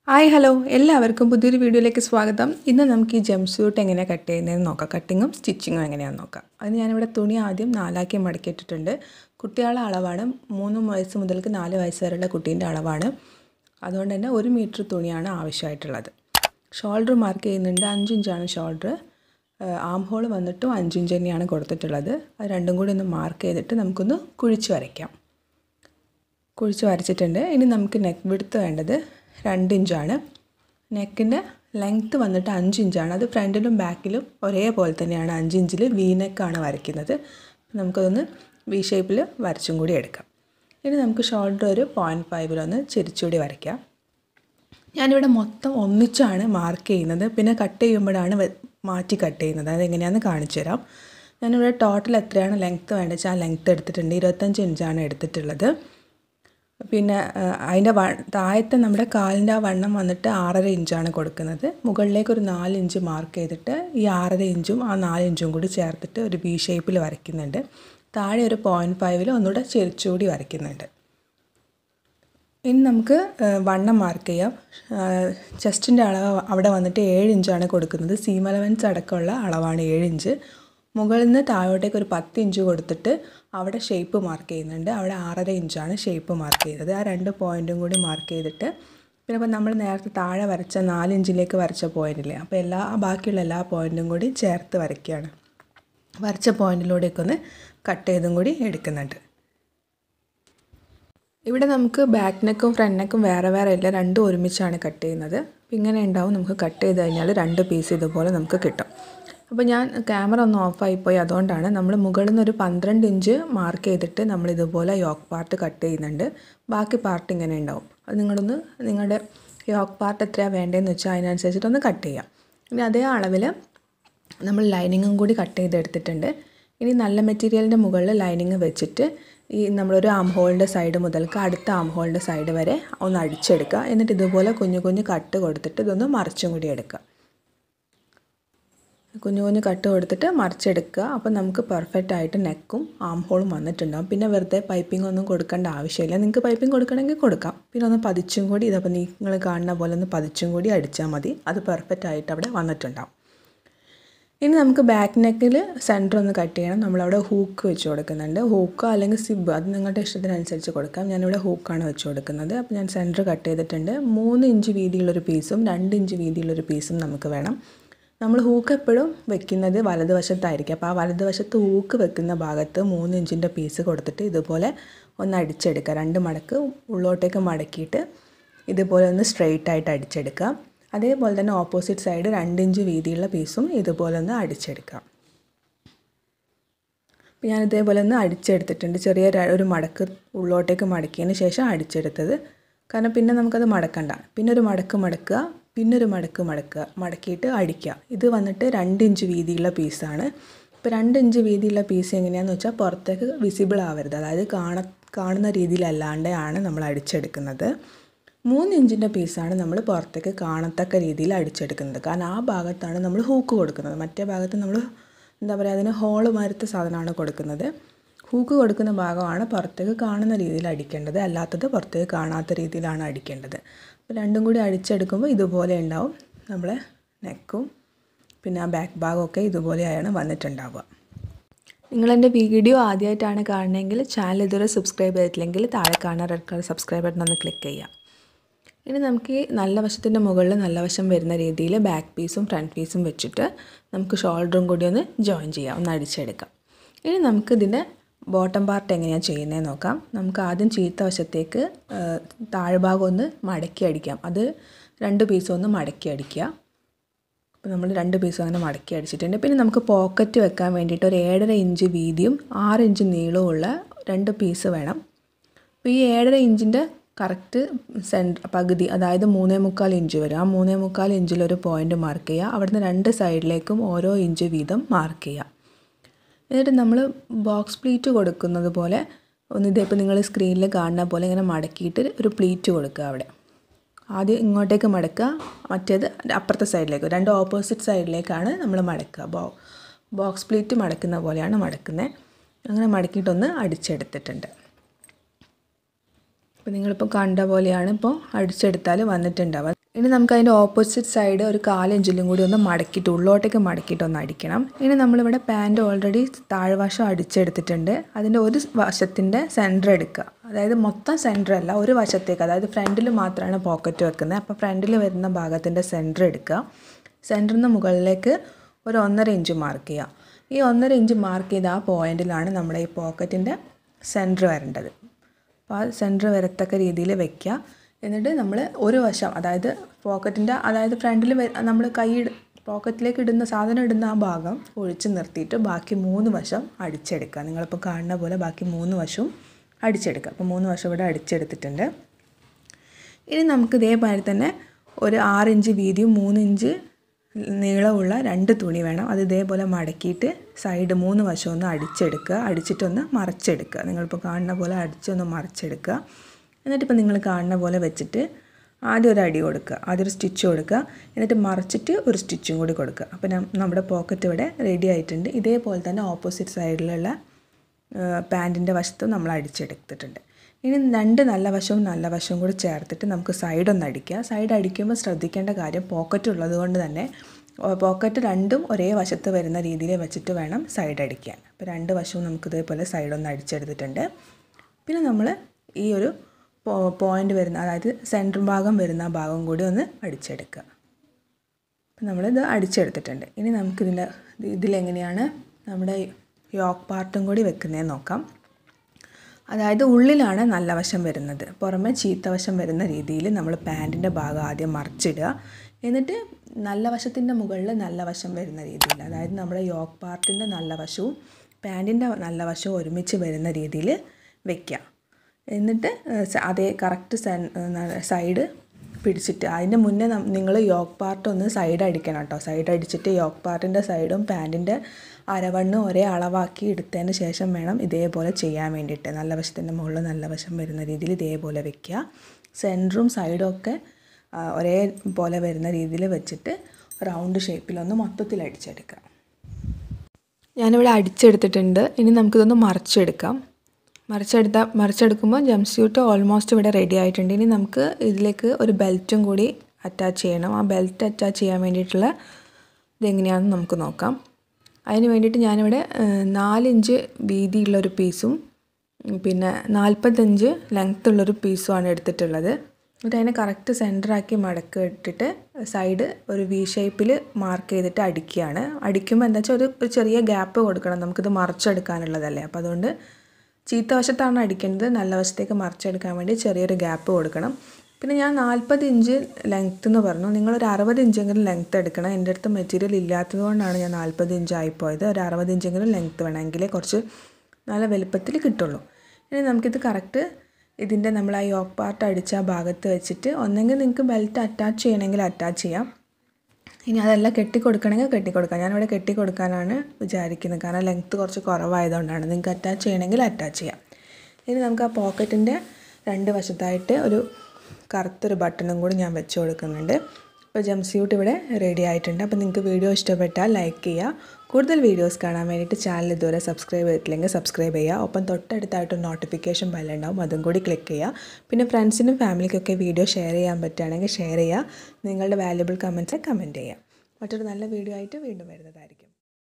hi hello എല്ലാവർക്കും പുതിയൊരു വീഡിയോയിലേക്ക് സ്വാഗതം ഇന്ന് നമുക്ക് ഈ ജംപ് സ്യൂട്ട് എങ്ങനെയാണ് കട്ട് ചെയ്യുന്നതെന്ന് നോക്കാം കട്ടിങ്ങും സ്റ്റിച്ചിങ്ങും എങ്ങനെയാണെന്ന് നോക്കാം അതിന് ഞാനിവിടെ തുണി ആദ്യം നാലാക്കി മടക്കിയിട്ടിട്ടുണ്ട് കുട്ടികളുടെ അളവാണ് മൂന്ന് വയസ്സ് മുതൽക്ക് നാല് വയസ്സ് വരെയുള്ള കുട്ടീൻ്റെ അളവാണ് അതുകൊണ്ട് തന്നെ ഒരു മീറ്റർ തുണിയാണ് ആവശ്യമായിട്ടുള്ളത് ഷോൾഡർ മാർക്ക് ചെയ്യുന്നുണ്ട് അഞ്ച് ഇഞ്ചാണ് ഷോൾഡർ ആം ഹോൾ വന്നിട്ടും അഞ്ച് ഇഞ്ച് തന്നെയാണ് കൊടുത്തിട്ടുള്ളത് അത് രണ്ടും കൂടി ഒന്ന് മാർക്ക് ചെയ്തിട്ട് നമുക്കൊന്ന് കുഴിച്ച് വരയ്ക്കാം കുഴിച്ച് വരച്ചിട്ടുണ്ട് ഇനി നമുക്ക് നെക്ക് വിടുത്ത് വേണ്ടത് രണ്ട് ഇഞ്ചാണ് നെക്കിൻ്റെ ലെങ്ത്ത് വന്നിട്ട് അഞ്ച് ഇഞ്ചാണ് അത് ഫ്രണ്ടിലും ബാക്കിലും ഒരേപോലെ തന്നെയാണ് അഞ്ച് ഇഞ്ചിൽ വി നെക്കാണ് വരയ്ക്കുന്നത് നമുക്കതൊന്ന് വി ഷേപ്പിൽ വരച്ചും കൂടി എടുക്കാം ഇനി നമുക്ക് ഷോൾഡർ ഒരു പോയിൻറ്റ് ഫൈവിലൊന്ന് ചെരിച്ചുകൂടി വരയ്ക്കാം ഞാനിവിടെ മൊത്തം ഒന്നിച്ചാണ് മാർക്ക് ചെയ്യുന്നത് പിന്നെ കട്ട് ചെയ്യുമ്പോഴാണ് മാറ്റി കട്ട് ചെയ്യുന്നത് അതെങ്ങനെയാണെന്ന് കാണിച്ചു തരാം ഞാനിവിടെ ടോട്ടൽ എത്രയാണ് ലെങ്ത്ത് വേണ്ടത് വെച്ചാൽ ആ ലെങ്ത്ത് എടുത്തിട്ടുണ്ട് ഇരുപത്തഞ്ച് ഇഞ്ചാണ് എടുത്തിട്ടുള്ളത് പിന്നെ അതിൻ്റെ വ താഴത്തെ നമ്മുടെ കാലിൻ്റെ ആ വണ്ണം വന്നിട്ട് ആറര ഇഞ്ചാണ് കൊടുക്കുന്നത് മുകളിലേക്ക് ഒരു നാല് ഇഞ്ച് മാർക്ക് ചെയ്തിട്ട് ഈ ആറര ഇഞ്ചും ആ നാല് ഇഞ്ചും കൂടി ചേർത്തിട്ട് ഒരു ബി ഷേപ്പിൽ വരയ്ക്കുന്നുണ്ട് താഴെ ഒരു പോയിൻറ്റ് ഫൈവിൽ ഒന്നുകൂടെ ചെരിച്ചുകൂടി വരയ്ക്കുന്നുണ്ട് ഇനി നമുക്ക് വണ്ണം മാർക്ക് ചെയ്യാം ചെസ്റ്റിൻ്റെ അളവ് അവിടെ വന്നിട്ട് ഏഴ് ഇഞ്ചാണ് കൊടുക്കുന്നത് സീം അലവൻസ് അടക്കമുള്ള അളവാണ് ഏഴ് ഇഞ്ച് മുകളിൽ നിന്ന് താഴോട്ടേക്ക് ഒരു പത്ത് ഇഞ്ച് കൊടുത്തിട്ട് അവിടെ ഷേപ്പ് മാർക്ക് ചെയ്യുന്നുണ്ട് അവിടെ ആറര ഇഞ്ചാണ് ഷേപ്പ് മാർക്ക് ചെയ്തത് ആ രണ്ട് പോയിൻറ്റും കൂടി മാർക്ക് ചെയ്തിട്ട് പിന്നെ ഇപ്പോൾ നമ്മൾ നേരത്തെ താഴെ വരച്ച നാല് ഇഞ്ചിലേക്ക് വരച്ച പോയിൻറ്റില്ലേ അപ്പോൾ എല്ലാ ബാക്കിയുള്ള എല്ലാ പോയിൻറ്റും കൂടി ചേർത്ത് വരയ്ക്കുകയാണ് വരച്ച പോയിൻറ്റിലൂടെയൊക്കെ ഒന്ന് കട്ട് ചെയ്തും കൂടി എടുക്കുന്നുണ്ട് ഇവിടെ നമുക്ക് ബാക്ക് നെക്കും ഫ്രണ്ട് നെക്കും വേറെ വേറെ ഇല്ല രണ്ടും ഒരുമിച്ചാണ് കട്ട് ചെയ്യുന്നത് അപ്പോൾ ഇങ്ങനെ ഉണ്ടാവും നമുക്ക് കട്ട് ചെയ്ത് കഴിഞ്ഞാൽ രണ്ട് പീസ് ഇതുപോലെ നമുക്ക് കിട്ടും അപ്പോൾ ഞാൻ ക്യാമറ ഒന്ന് ഓഫായിപ്പോയി അതുകൊണ്ടാണ് നമ്മൾ മുകളിൽ നിന്ന് ഒരു പന്ത്രണ്ട് ഇഞ്ച് മാർക്ക് ചെയ്തിട്ട് നമ്മൾ ഇതുപോലെ യോക്ക് പാർട്ട് കട്ട് ചെയ്യുന്നുണ്ട് ബാക്കി പാർട്ട് ഇങ്ങനെ ഉണ്ടാവും അത് നിങ്ങളൊന്ന് നിങ്ങളുടെ യോക്ക് പാർട്ട് എത്രയാണ് വേണ്ടതെന്ന് വെച്ചാൽ അതിനനുസരിച്ചിട്ടൊന്ന് കട്ട് ചെയ്യാം ഇനി അതേ അളവിൽ നമ്മൾ ലൈനിങ്ങും കൂടി കട്ട് ചെയ്തെടുത്തിട്ടുണ്ട് ഇനി നല്ല മെറ്റീരിയലിൻ്റെ മുകളിൽ ലൈനിങ് വെച്ചിട്ട് ഈ നമ്മളൊരു ആം ഹോളിൻ്റെ സൈഡ് മുതൽക്ക് അടുത്ത ആം ഹോളിൻ്റെ സൈഡ് വരെ ഒന്ന് അടിച്ചെടുക്കുക എന്നിട്ട് ഇതുപോലെ കുഞ്ഞു കുഞ്ഞു കട്ട് കൊടുത്തിട്ട് ഇതൊന്ന് മറിച്ചും കൂടി എടുക്കുക കുഞ്ഞു കുഞ്ഞു കട്ട് കൊടുത്തിട്ട് മറിച്ചെടുക്കുക അപ്പോൾ നമുക്ക് പെർഫെക്റ്റ് ആയിട്ട് നെക്കും ആം ഹോളും വന്നിട്ടുണ്ടാകും പിന്നെ വെറുതെ പൈപ്പിംഗ് ഒന്നും കൊടുക്കേണ്ട ആവശ്യമില്ല നിങ്ങൾക്ക് പൈപ്പിംഗ് കൊടുക്കണമെങ്കിൽ കൊടുക്കാം പിന്നെ ഒന്ന് പതിച്ചും കൂടി ഇതപ്പോൾ നിങ്ങൾ കാണുന്ന പോലെ ഒന്ന് പതിച്ചും കൂടി അടിച്ചാൽ മതി അത് പെർഫെക്റ്റ് ആയിട്ട് അവിടെ വന്നിട്ടുണ്ടാകും ഇനി നമുക്ക് ബാക്ക് നെക്കിൽ സെൻറ്റർ ഒന്ന് കട്ട് ചെയ്യണം നമ്മളവിടെ ഹൂക്ക് വെച്ച് കൊടുക്കുന്നുണ്ട് ഹൂക്ക് അല്ലെങ്കിൽ സിബ് അത് നിങ്ങളുടെ ഇഷ്ടത്തിനനുസരിച്ച് കൊടുക്കാം ഞാനിവിടെ ഹൂക്കാണ് വെച്ച് കൊടുക്കുന്നത് അപ്പോൾ ഞാൻ സെൻറ്റർ കട്ട് ചെയ്തിട്ടുണ്ട് മൂന്ന് ഇഞ്ച് വീതിയുള്ളൊരു പീസും രണ്ട് ഇഞ്ച് വീതിയുള്ളൊരു പീസും നമുക്ക് വേണം നമ്മൾ ഹൂക്ക് എപ്പോഴും വെക്കുന്നത് വലതുവശത്തായിരിക്കും അപ്പോൾ ആ വലതുവശത്ത് ഹൂക്ക് വെക്കുന്ന ഭാഗത്ത് മൂന്ന് ഇഞ്ചിൻ്റെ പീസ് കൊടുത്തിട്ട് ഇതുപോലെ ഒന്ന് അടിച്ചെടുക്കുക രണ്ട് മടക്ക് ഉള്ളോട്ടേക്ക് മടക്കിയിട്ട് ഇതുപോലെ ഒന്ന് സ്ട്രെയിറ്റ് ആയിട്ട് അടിച്ചെടുക്കുക അതേപോലെ തന്നെ ഓപ്പോസിറ്റ് സൈഡ് രണ്ട് ഇഞ്ച് വീതിയുള്ള പീസും ഇതുപോലെ ഒന്ന് അടിച്ചെടുക്കാം അപ്പോൾ ഞാൻ ഇതേപോലെ ഒന്ന് അടിച്ചെടുത്തിട്ടുണ്ട് ചെറിയ ഒരു മടക്ക് ഉള്ളോട്ടേക്ക് മടക്കിയതിന് ശേഷം അടിച്ചെടുത്തത് കാരണം പിന്നെ നമുക്കത് മടക്കണ്ട പിന്നെ ഒരു മടക്ക് മടക്കുക പിന്നെ ഒരു മടക്ക് മടക്കുക മടക്കിയിട്ട് അടിക്കുക ഇത് വന്നിട്ട് രണ്ട് ഇഞ്ച് വീതിയുള്ള പീസാണ് ഇപ്പോൾ രണ്ട് ഇഞ്ച് വീതിയുള്ള പീസ് എങ്ങനെയാണെന്ന് വെച്ചാൽ പുറത്തേക്ക് വിസിബിൾ ആവരുത് അതായത് കാണ കാണുന്ന രീതിയിലല്ലാണ്ടാണ് നമ്മൾ അടിച്ചെടുക്കുന്നത് മൂന്ന് ഇഞ്ചിൻ്റെ പീസാണ് നമ്മൾ പുറത്തേക്ക് കാണത്തക്ക രീതിയിൽ അടിച്ചെടുക്കുന്നത് കാരണം ആ ഭാഗത്താണ് നമ്മൾ ഹൂക്ക് കൊടുക്കുന്നത് മറ്റേ ഭാഗത്ത് നമ്മൾ എന്താ പറയുക അതിന് ഹോള് മാരത്തെ സാധനമാണ് കൊടുക്കുന്നത് ഹൂക്ക് കൊടുക്കുന്ന ഭാഗമാണ് പുറത്തേക്ക് കാണുന്ന രീതിയിൽ അടിക്കേണ്ടത് അല്ലാത്തത് പുറത്തേക്ക് കാണാത്ത രീതിയിലാണ് അടിക്കേണ്ടത് അപ്പോൾ രണ്ടും കൂടി അടിച്ചെടുക്കുമ്പോൾ ഇതുപോലെ ഉണ്ടാവും നമ്മളെ നെക്കും പിന്നെ ആ ബാക്ക് ഭാഗമൊക്കെ ഇതുപോലെയാണ് വന്നിട്ടുണ്ടാവുക നിങ്ങളെൻ്റെ വീഡിയോ ആദ്യമായിട്ടാണ് കാണണമെങ്കിൽ ചാനൽ ഇതുവരെ സബ്സ്ക്രൈബ് ചെയ്തിട്ടില്ലെങ്കിൽ താഴെ കാണാൻ റെഡ് കളർ സബ്സ്ക്രൈബ് ബട്ടൺ ഒന്ന് ക്ലിക്ക് ചെയ്യാം ഇനി നമുക്ക് ഈ നല്ല വശത്തിൻ്റെ മുകളിൽ നല്ല വശം വരുന്ന രീതിയിൽ ബാക്ക് പീസും ഫ്രണ്ട് പീസും വെച്ചിട്ട് നമുക്ക് ഷോൾഡറും കൂടി ഒന്ന് ജോയിൻ ചെയ്യാം ഒന്ന് അടിച്ചെടുക്കാം ഇനി നമുക്കിതിൻ്റെ ബോട്ടം പാർട്ട് എങ്ങനെയാണ് ചെയ്യുന്നത് നോക്കാം നമുക്ക് ആദ്യം ചീത്ത വശത്തേക്ക് താഴ്ഭാഗം ഒന്ന് മടക്കി അടിക്കാം അത് രണ്ട് പീസും ഒന്ന് മടക്കി അടിക്കുക അപ്പോൾ നമ്മൾ രണ്ട് പീസും അങ്ങനെ മടക്കി അടിച്ചിട്ടുണ്ട് പിന്നെ നമുക്ക് പോക്കറ്റ് വെക്കാൻ വേണ്ടിയിട്ട് ഒരു ഏഴര ഇഞ്ച് വീതിയും ആറ് ഇഞ്ച് നീളവുമുള്ള രണ്ട് പീസ് വേണം അപ്പോൾ ഈ ഏഴര ഇഞ്ചിൻ്റെ കറക്റ്റ് സെൻറ്റർ പകുതി അതായത് മൂന്നേ മുക്കാൽ ഇഞ്ച് വരും ആ മൂന്നേ മുക്കാൽ ഇഞ്ചിലൊരു പോയിൻ്റ് മാർക്ക് ചെയ്യുക അവിടുന്ന് രണ്ട് സൈഡിലേക്കും ഓരോ ഇഞ്ച് വീതം മാർക്ക് ചെയ്യുക എന്നിട്ട് നമ്മൾ ബോക്സ് പ്ലീറ്റ് കൊടുക്കുന്നത് പോലെ ഒന്ന് ഇതിപ്പോൾ നിങ്ങൾ സ്ക്രീനിൽ കാണുന്ന പോലെ ഇങ്ങനെ മടക്കിയിട്ട് ഒരു പ്ലീറ്റ് കൊടുക്കുക അവിടെ ആദ്യം ഇങ്ങോട്ടേക്ക് മടക്കുക മറ്റേത് അപ്പുറത്തെ സൈഡിലേക്ക് രണ്ട് ഓപ്പോസിറ്റ് സൈഡിലേക്കാണ് നമ്മൾ മടക്കുക ബോ ബോക്സ് പ്ലീറ്റ് മടക്കുന്ന പോലെയാണ് മടക്കുന്നത് അങ്ങനെ മടക്കിയിട്ടൊന്ന് അടിച്ചെടുത്തിട്ടുണ്ട് അപ്പോൾ നിങ്ങളിപ്പോൾ കണ്ട പോലെയാണ് ഇപ്പോൾ അടിച്ചെടുത്താൽ വന്നിട്ടുണ്ടാവുക ഇനി നമുക്ക് അതിൻ്റെ ഓപ്പോസിറ്റ് സൈഡ് ഒരു കാലിഞ്ചിലും കൂടി ഒന്ന് മടക്കിയിട്ട് ഉള്ളോട്ടേക്ക് മടക്കിയിട്ട് ഒന്ന് അടിക്കണം ഇനി നമ്മളിവിടെ പാൻറ് ഓൾറെഡി താഴ്വശം അടിച്ചെടുത്തിട്ടുണ്ട് അതിൻ്റെ ഒരു വശത്തിൻ്റെ സെൻറ്റർ എടുക്കുക അതായത് മൊത്തം സെൻറ്റർ അല്ല ഒരു വശത്തേക്ക് അതായത് ഫ്രണ്ടിൽ മാത്രമാണ് പോക്കറ്റ് വെക്കുന്നത് അപ്പോൾ ഫ്രണ്ടിൽ വരുന്ന ഭാഗത്തിൻ്റെ സെൻറ്റർ എടുക്കുക സെൻറ്ററിൽ നിന്ന് മുകളിലേക്ക് ഒരു ഒന്നര ഇഞ്ച് മാർക്ക് ചെയ്യുക ഈ ഒന്നര ഇഞ്ച് മാർക്ക് ചെയ്ത ആ പോയിന്റിലാണ് നമ്മുടെ ഈ പോക്കറ്റിൻ്റെ സെൻറ്റർ വരേണ്ടത് അപ്പോൾ ആ സെൻറ്റർ വരത്തക്ക രീതിയിൽ വെക്കുക എന്നിട്ട് നമ്മൾ ഒരു വശം അതായത് പോക്കറ്റിൻ്റെ അതായത് ഫ്രണ്ടിൽ നമ്മൾ കൈ പോക്കറ്റിലേക്ക് ഇടുന്ന സാധനം ഇടുന്ന ആ ഭാഗം ഒഴിച്ച് നിർത്തിയിട്ട് ബാക്കി മൂന്ന് വശം അടിച്ചെടുക്കുക നിങ്ങളിപ്പോൾ കാണുന്ന പോലെ ബാക്കി മൂന്ന് വശവും അടിച്ചെടുക്കുക അപ്പോൾ മൂന്ന് വശം ഇവിടെ അടിച്ചെടുത്തിട്ടുണ്ട് ഇനി നമുക്ക് ഇതേമാതിരി തന്നെ ഒരു ആറ് ഇഞ്ച് വീതിയും മൂന്ന് ഇഞ്ച് നീളമുള്ള രണ്ട് തുണി വേണം അത് ഇതേപോലെ മടക്കിയിട്ട് സൈഡ് മൂന്ന് വശം ഒന്ന് അടിച്ചെടുക്കുക അടിച്ചിട്ടൊന്ന് മറച്ചെടുക്കുക നിങ്ങളിപ്പോൾ കാണുന്ന പോലെ അടിച്ചൊന്ന് മറച്ചെടുക്കുക എന്നിട്ടിപ്പോൾ നിങ്ങൾ കാണുന്ന പോലെ വെച്ചിട്ട് ആദ്യം ഒരു അടി കൊടുക്കുക ആദ്യം ഒരു സ്റ്റിച്ച് കൊടുക്കുക എന്നിട്ട് മറച്ചിട്ട് ഒരു സ്റ്റിച്ചും കൂടി കൊടുക്കുക അപ്പോൾ നമ്മുടെ പോക്കറ്റ് ഇവിടെ റെഡി ആയിട്ടുണ്ട് ഇതേപോലെ തന്നെ ഓപ്പോസിറ്റ് സൈഡിലുള്ള പാൻറ്റിൻ്റെ വശത്തും നമ്മൾ അടിച്ചെടുത്തിട്ടുണ്ട് ഇനി രണ്ട് നല്ല വശവും നല്ല വശവും കൂടി ചേർത്തിട്ട് നമുക്ക് സൈഡ് ഒന്ന് അടിക്കുക സൈഡ് അടിക്കുമ്പോൾ ശ്രദ്ധിക്കേണ്ട കാര്യം പോക്കറ്റ് ഉള്ളത് കൊണ്ട് തന്നെ പോക്കറ്റ് രണ്ടും ഒരേ വശത്ത് വരുന്ന രീതിയിൽ വെച്ചിട്ട് വേണം സൈഡ് അടിക്കാൻ അപ്പോൾ രണ്ട് വശവും നമുക്ക് ഇതേപോലെ സൈഡ് ഒന്ന് അടിച്ചെടുത്തിട്ടുണ്ട് പിന്നെ നമ്മൾ ഈ ഒരു പോയിൻ്റ് വരുന്ന അതായത് സെൻറ്റർ ഭാഗം വരുന്ന ഭാഗം കൂടി ഒന്ന് അടിച്ചെടുക്കുക അപ്പം നമ്മളിത് അടിച്ചെടുത്തിട്ടുണ്ട് ഇനി നമുക്കിതിൻ്റെ ഇതിലെങ്ങനെയാണ് നമ്മുടെ യോക്ക് പാർട്ടും കൂടി വെക്കുന്നതെന്ന് നോക്കാം അതായത് ഉള്ളിലാണ് നല്ല വശം വരുന്നത് പുറമെ ചീത്ത വശം വരുന്ന രീതിയിൽ നമ്മൾ പാൻറ്റിൻ്റെ ഭാഗം ആദ്യം മറിച്ചിടുക എന്നിട്ട് നല്ല വശത്തിൻ്റെ മുകളിൽ നല്ല വശം വരുന്ന രീതിയിൽ അതായത് നമ്മുടെ യോക്ക് പാർട്ടിൻ്റെ നല്ല വശവും പാൻറ്റിൻ്റെ നല്ല വശവും ഒരുമിച്ച് വരുന്ന രീതിയിൽ വെക്കുക എന്നിട്ട് അതേ കറക്റ്റ് സൈഡ് പിടിച്ചിട്ട് അതിൻ്റെ മുന്നേ നിങ്ങൾ യോക്ക് പാർട്ട് ഒന്ന് സൈഡ് അടിക്കണം കേട്ടോ സൈഡ് അടിച്ചിട്ട് യോക്ക് പാർട്ടിൻ്റെ സൈഡും പാൻറ്റിൻ്റെ അരവണ്ണും ഒരേ അളവാക്കി എടുത്തതിന് ശേഷം വേണം ഇതേപോലെ ചെയ്യാൻ വേണ്ടിയിട്ട് നല്ല വശത്തിൻ്റെ മുകളിൽ നല്ല വശം വരുന്ന രീതിയിൽ ഇതേപോലെ വെക്കുക സെൻറ്ററും സൈഡും ഒക്കെ ഒരേ പോലെ വരുന്ന രീതിയിൽ വെച്ചിട്ട് റൗണ്ട് ഷേപ്പിലൊന്ന് മൊത്തത്തിൽ അടിച്ചെടുക്കുക ഞാനിവിടെ അടിച്ചെടുത്തിട്ടുണ്ട് ഇനി നമുക്കിതൊന്ന് മറിച്ചെടുക്കാം മറിച്ചെടുത്ത മറിച്ചെടുക്കുമ്പോൾ ജംപ് സ്യൂട്ട് ഓൾമോസ്റ്റ് ഇവിടെ റെഡി ആയിട്ടുണ്ട് ഇനി നമുക്ക് ഇതിലേക്ക് ഒരു ബെൽറ്റും കൂടി അറ്റാച്ച് ചെയ്യണം ആ ബെൽറ്റ് അറ്റാച്ച് ചെയ്യാൻ വേണ്ടിയിട്ടുള്ള ഇതെങ്ങനെയാണെന്ന് നമുക്ക് നോക്കാം അതിന് വേണ്ടിയിട്ട് ഞാനിവിടെ നാലിഞ്ച് വീതിയുള്ളൊരു പീസും പിന്നെ നാൽപ്പത്തഞ്ച് ലെങ്ത് ഉള്ളൊരു പീസുമാണ് എടുത്തിട്ടുള്ളത് എന്നിട്ട് അതിനെ കറക്റ്റ് സെൻറ്ററാക്കി മടക്കി ഇട്ടിട്ട് സൈഡ് ഒരു വി ഷേപ്പിൽ മാർക്ക് ചെയ്തിട്ട് അടിക്കുകയാണ് അടിക്കുമ്പോൾ എന്താ വെച്ചാൽ ഒരു ഒരു ചെറിയ ഗ്യാപ്പ് കൊടുക്കണം നമുക്കിത് മറിച്ചെടുക്കാനുള്ളതല്ലേ അപ്പോൾ അതുകൊണ്ട് ചീത്ത വശത്താണ് അടിക്കേണ്ടത് നല്ല വശത്തേക്ക് മറിച്ചെടുക്കാൻ വേണ്ടി ചെറിയൊരു ഗ്യാപ്പ് കൊടുക്കണം പിന്നെ ഞാൻ നാൽപ്പത് ഇഞ്ച് ലെങ്ത്ത് എന്ന് പറഞ്ഞു നിങ്ങളൊരു അറുപത് ഇഞ്ചെങ്കിലും ലെങ്ത്ത് എടുക്കണം എൻ്റെ അടുത്ത് മെറ്റീരിയൽ ഇല്ലാത്തത് കൊണ്ടാണ് ഞാൻ നാൽപ്പത് ഇഞ്ച് ആയിപ്പോയത് ഒരു അറുപത് ഇഞ്ചെങ്കിലും ലെങ്ത്ത് വേണം എങ്കിലേ കുറച്ച് നല്ല വലുപ്പത്തിൽ കിട്ടുള്ളൂ ഇനി നമുക്കിത് കറക്റ്റ് ഇതിൻ്റെ നമ്മൾ ആ യോക്ക് പാർട്ട് അടിച്ച ആ ഭാഗത്ത് വെച്ചിട്ട് ഒന്നെങ്കിൽ നിങ്ങൾക്ക് ബെൽറ്റ് അറ്റാച്ച് ചെയ്യണമെങ്കിൽ അറ്റാച്ച് ചെയ്യാം ഇനി അതെല്ലാം കെട്ടിക്കൊടുക്കണമെങ്കിൽ കെട്ടിക്കൊടുക്കാം ഞാനിവിടെ കെട്ടിക്കൊടുക്കാനാണ് വിചാരിക്കുന്നത് കാരണം ലെങ്ത്ത് കുറച്ച് കുറവായതുകൊണ്ടാണ് നിങ്ങൾക്ക് അറ്റാച്ച് ചെയ്യണമെങ്കിൽ അറ്റാച്ച് ചെയ്യാം ഇനി നമുക്ക് ആ പോക്കറ്റിൻ്റെ രണ്ട് വശത്തായിട്ട് ഒരു കറുത്തൊരു ബട്ടണും കൂടി ഞാൻ വെച്ച് കൊടുക്കുന്നുണ്ട് അപ്പോൾ ജംപ് സ്യൂട്ട് ഇവിടെ റെഡി ആയിട്ടുണ്ട് അപ്പോൾ നിങ്ങൾക്ക് വീഡിയോ ഇഷ്ടപ്പെട്ടാൽ ലൈക്ക് ചെയ്യുക കൂടുതൽ വീഡിയോസ് കാണാൻ വേണ്ടിയിട്ട് ചാനൽ ഇതുവരെ സബ്സ്ക്രൈബ് ചെയ്തിട്ടില്ലെങ്കിൽ സബ്സ്ക്രൈബ് ചെയ്യുക ഒപ്പം തൊട്ടടുത്തായിട്ട് നോട്ടിഫിക്കേഷൻ ബെല്ലുണ്ടാവും അതും കൂടി ക്ലിക്ക് ചെയ്യുക പിന്നെ ഫ്രണ്ട്സിനും ഫാമിലിക്കൊക്കെ വീഡിയോ ഷെയർ ചെയ്യാൻ പറ്റുകയാണെങ്കിൽ ഷെയർ ചെയ്യുക നിങ്ങളുടെ വാല്യുബിൾ കമൻറ്റ്സ് കമൻറ്റ് ചെയ്യുക മറ്റൊരു നല്ല വീഡിയോ ആയിട്ട് വീണ്ടും വരുന്നതായിരിക്കും